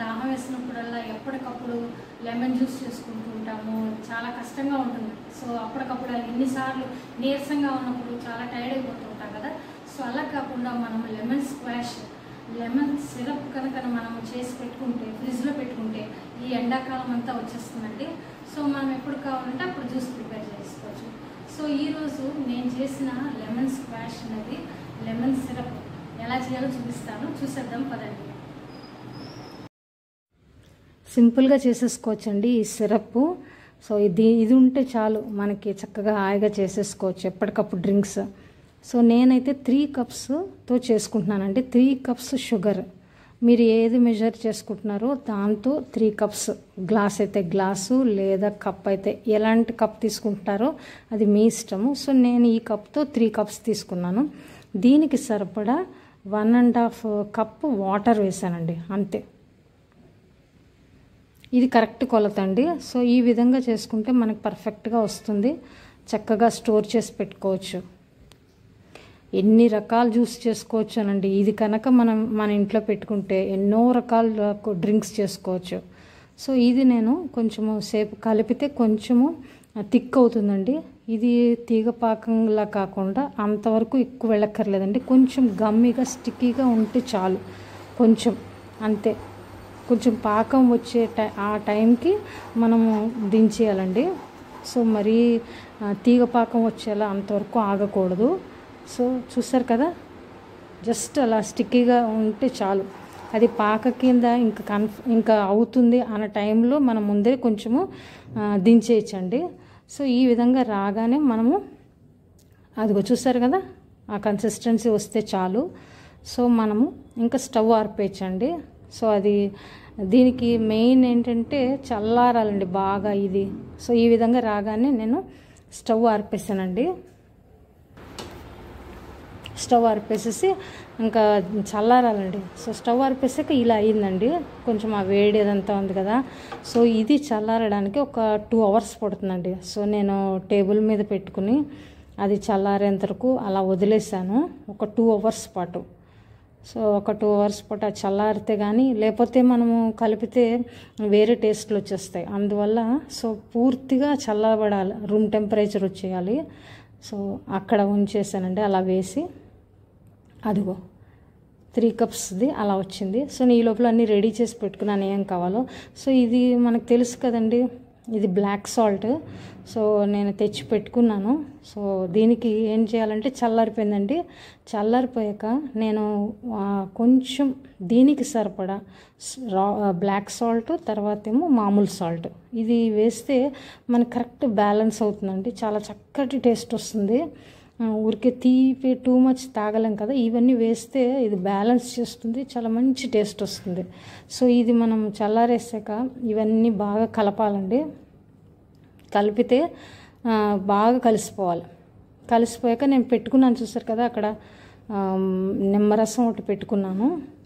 దాహం వేసినప్పుడల్లా ఎప్పటికప్పుడు lemon juice చేసుకుంటూ ఉంటాము చాలా కష్టంగా ఉంటుంది సో అప్పటికప్పుడు ఎన్నిసార్లు నీరసంగా ఉన్నప్పుడు చాలా టైర్డ్ అయిపోతూ ఉంటాం కదా సో అలా కాకుండా మనం లెమన్ స్క్వాష్ లెమన్ సిరప్ కనుక మనం చేసి పెట్టుకుంటే ఫ్రిడ్జ్లో పెట్టుకుంటే ఈ ఎండాకాలం అంతా వచ్చేస్తుందండి సో మనం ఎప్పుడు కావాలంటే అప్పుడు జ్యూస్ ప్రిపేర్ చేసుకోవచ్చు సో ఈరోజు నేను చేసిన లెమన్ స్క్వాష్ అనేది లెమన్ సిరప్ ఎలా చేయాలో చూపిస్తాను చూసేద్దాం పదండి సింపుల్గా చేసేసుకోవచ్చండి ఈ సిరప్ సో ఇది ఇది ఉంటే చాలు మనకి చక్కగా హాయిగా చేసేసుకోవచ్చు ఎప్పటికప్పుడు డ్రింక్స్ సో నేనైతే త్రీ కప్స్తో చేసుకుంటున్నానండి త్రీ కప్స్ షుగర్ మీరు ఏది మెజర్ చేసుకుంటున్నారో దాంతో త్రీ కప్స్ గ్లాస్ అయితే గ్లాసు లేదా కప్ అయితే ఎలాంటి కప్ తీసుకుంటారో అది మీ ఇష్టము సో నేను ఈ కప్తో త్రీ కప్స్ తీసుకున్నాను దీనికి సరిపడా one and half cup water వేసానండి అంతే ఇది కరెక్ట్ కొలత అండి సో ఈ విధంగా చేసుకుంటే మనకు పర్ఫెక్ట్గా వస్తుంది చక్కగా స్టోర్ చేసి పెట్టుకోవచ్చు ఎన్ని రకాల జ్యూస్ చేసుకోవచ్చు అనండి ఇది కనుక మనం మన ఇంట్లో పెట్టుకుంటే ఎన్నో రకాల డ్రింక్స్ చేసుకోవచ్చు సో ఇది నేను కొంచెము సేపు కలిపితే కొంచెము థిక్ అవుతుందండి ఇది తీగ పాకంలా కాకుండా అంతవరకు ఎక్కువ వెళ్ళక్కర్లేదండి కొంచెం గమ్మిగా స్టిక్కీగా ఉంటే చాలు కొంచెం అంతే కొంచెం పాకం వచ్చే టై ఆ టైంకి మనము దించేయాలండి సో మరీ తీగ పాకం వచ్చేలా అంతవరకు ఆగకూడదు సో చూసారు కదా జస్ట్ అలా స్టిక్కీగా ఉంటే చాలు అది పాక కింద ఇంకా కన్ఫ్ ఇంకా అవుతుంది అన్న టైంలో మనం ముందే కొంచెము దించేయచ్చండి సో ఈ విధంగా రాగానే మనము అదిగో చూసారు కదా ఆ కన్సిస్టెన్సీ వస్తే చాలు సో మనము ఇంకా స్టవ్ ఆర్పేయచ్చండి సో అది దీనికి మెయిన్ ఏంటంటే చల్లారాలండి బాగా ఇది సో ఈ విధంగా రాగానే నేను స్టవ్ ఆర్పేసానండి స్టవ్ ఆర్పేసేసి ఇంకా చల్లారాలండి సో స్టవ్ ఆర్పేసాక ఇలా అయ్యిందండి కొంచెం ఆ వేడి అదంతా ఉంది కదా సో ఇది చల్లారడానికి ఒక టూ అవర్స్ పడుతుందండి సో నేను టేబుల్ మీద పెట్టుకుని అది చల్లారేంత వరకు అలా వదిలేసాను ఒక టూ అవర్స్ పాటు సో ఒక టూ అవర్స్ పాటు అది చల్లారితే కానీ లేకపోతే మనము కలిపితే వేరే టేస్ట్లు వచ్చేస్తాయి అందువల్ల సో పూర్తిగా చల్లబడాలి రూమ్ టెంపరేచర్ వచ్చేయాలి సో అక్కడ ఉంచేసానండి అలా వేసి అదిగో త్రీ కప్స్ది అలా వచ్చింది సో నీ లోపల అన్నీ రెడీ చేసి పెట్టుకున్నాను ఏం కావాలో సో ఇది మనకు తెలుసు కదండి ఇది బ్లాక్ సాల్ట్ సో నేను తెచ్చి పెట్టుకున్నాను సో దీనికి ఏం చేయాలంటే చల్లారిపోయిందండి చల్లారిపోయాక నేను కొంచెం దీనికి సరిపడా రా బ్లాక్ సాల్ట్ తర్వాత ఏమో మామూలు సాల్ట్ ఇది వేస్తే మనకి కరెక్ట్ బ్యాలెన్స్ అవుతుందండి చాలా చక్కటి టేస్ట్ వస్తుంది ఊరికే తీపి టూ మచ్ తాగలేం కదా ఇవన్నీ వేస్తే ఇది బ్యాలెన్స్ చేస్తుంది చాలా మంచి టేస్ట్ వస్తుంది సో ఇది మనం చల్లారేసాక ఇవన్నీ బాగా కలపాలండి కలిపితే బాగా కలిసిపోవాలి కలిసిపోయాక నేను పెట్టుకున్నాను చూసారు కదా అక్కడ నిమ్మరసం ఒకటి పెట్టుకున్నాను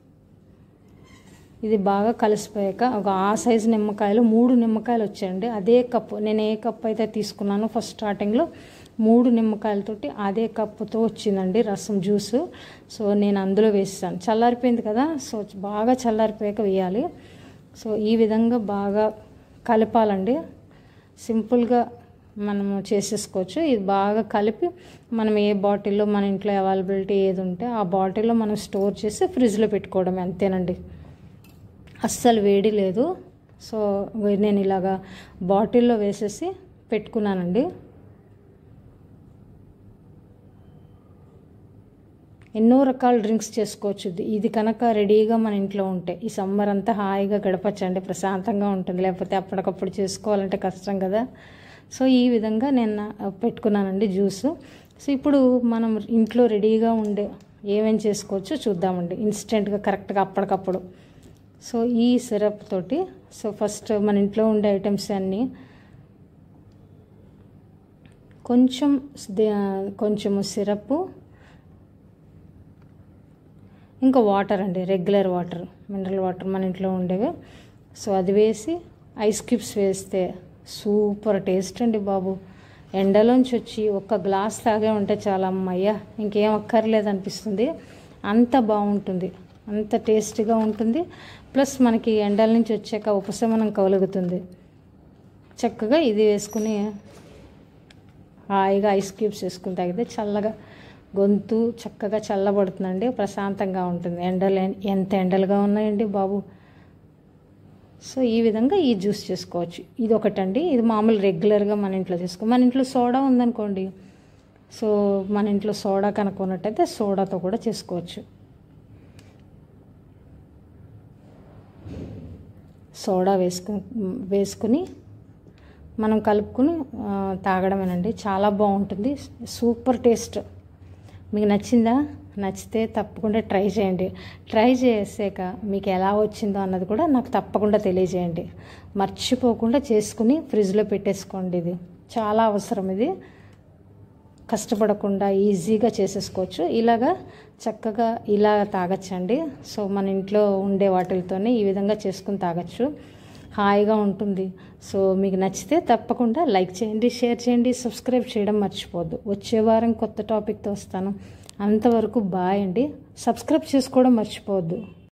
ఇది బాగా కలిసిపోయాక ఒక ఆ సైజు నిమ్మకాయలు మూడు నిమ్మకాయలు వచ్చాయండి అదే కప్పు నేను ఏ కప్పు అయితే తీసుకున్నాను ఫస్ట్ స్టార్టింగ్లో మూడు నిమ్మకాయలతోటి అదే కప్పుతో వచ్చిందండి రసం జ్యూస్ సో నేను అందులో వేసాను చల్లారిపోయింది కదా సో బాగా చల్లారిపోయాక వేయాలి సో ఈ విధంగా బాగా కలపాలండి సింపుల్గా మనము చేసేసుకోవచ్చు ఇది బాగా కలిపి మనం ఏ బాటిల్లో మన ఇంట్లో అవైలబిలిటీ ఏది ఉంటే ఆ బాటిల్లో మనం స్టోర్ చేసి ఫ్రిడ్జ్లో పెట్టుకోవడం అంతేనండి అస్సలు వేడి లేదు సో నేను ఇలాగా బాటిల్లో వేసేసి పెట్టుకున్నానండి ఎన్నో రకాల డ్రింక్స్ చేసుకోవచ్చు ఇది ఇది కనుక రెడీగా మన ఇంట్లో ఉంటే ఈ సమ్మర్ అంతా హాయిగా గడపచ్చండి ప్రశాంతంగా ఉంటుంది లేకపోతే అప్పటికప్పుడు చేసుకోవాలంటే కష్టం కదా సో ఈ విధంగా నేను పెట్టుకున్నానండి జ్యూస్ సో ఇప్పుడు మనం ఇంట్లో రెడీగా ఉండే ఏమేం చేసుకోవచ్చో చూద్దామండి ఇన్స్టెంట్గా కరెక్ట్గా అప్పటికప్పుడు సో ఈ సిరప్ తోటి సో ఫస్ట్ మన ఇంట్లో ఉండే ఐటమ్స్ అన్నీ కొంచెం కొంచెము సిరప్ ఇంకా వాటర్ అండి రెగ్యులర్ వాటర్ మినరల్ వాటర్ మన ఇంట్లో ఉండేవి సో అది వేసి ఐస్ క్యూబ్స్ వేస్తే సూపర్ టేస్ట్ అండి బాబు ఎండలోంచి వచ్చి ఒక్క గ్లాస్ తాగే ఉంటే చాలా అమ్మయ్య ఇంకేం అక్కర్లేదు అనిపిస్తుంది అంత బాగుంటుంది అంత టేస్టీగా ఉంటుంది ప్లస్ మనకి ఎండల నుంచి వచ్చాక ఉపశమనం కలుగుతుంది చక్కగా ఇది వేసుకుని హాయిగా ఐస్ క్యూబ్స్ వేసుకుని తాగితే చల్లగా గొంతు చక్కగా చల్లబడుతుందండి ప్రశాంతంగా ఉంటుంది ఎండలు ఎంత ఎండలుగా ఉన్నాయండి బాబు సో ఈ విధంగా ఈ జ్యూస్ చేసుకోవచ్చు ఇది ఒకటండి ఇది మామూలు రెగ్యులర్గా మన ఇంట్లో చేసుకో మన ఇంట్లో సోడా ఉందనుకోండి సో మన ఇంట్లో సోడా కనుక ఉన్నట్టయితే సోడాతో కూడా చేసుకోవచ్చు సోడా వేసుకు వేసుకుని మనం కలుపుకుని ఆ, తాగడమేనండి చాలా బాగుంటుంది సూపర్ టేస్ట్ మీకు నచ్చిందా నచ్చితే తప్పకుండా ట్రై చేయండి ట్రై చేసాక మీకు ఎలా వచ్చిందో అన్నది కూడా నాకు తప్పకుండా తెలియజేయండి మర్చిపోకుండా చేసుకుని ఫ్రిడ్జ్లో పెట్టేసుకోండి ఇది చాలా అవసరం ఇది కష్టపడకుండా ఈజీగా చేసేసుకోవచ్చు ఇలాగా చక్కగా ఇలా తాగొచ్చండి సో మన ఇంట్లో ఉండే వాటితోనే ఈ విధంగా చేసుకుని తాగొచ్చు హాయిగా ఉంటుంది సో మీకు నచ్చితే తప్పకుండా లైక్ చేయండి షేర్ చేయండి సబ్స్క్రైబ్ చేయడం మర్చిపోవద్దు వచ్చే వారం కొత్త టాపిక్తో వస్తాను అంతవరకు బాయ్ అండి సబ్స్క్రైబ్ చేసుకోవడం మర్చిపోవద్దు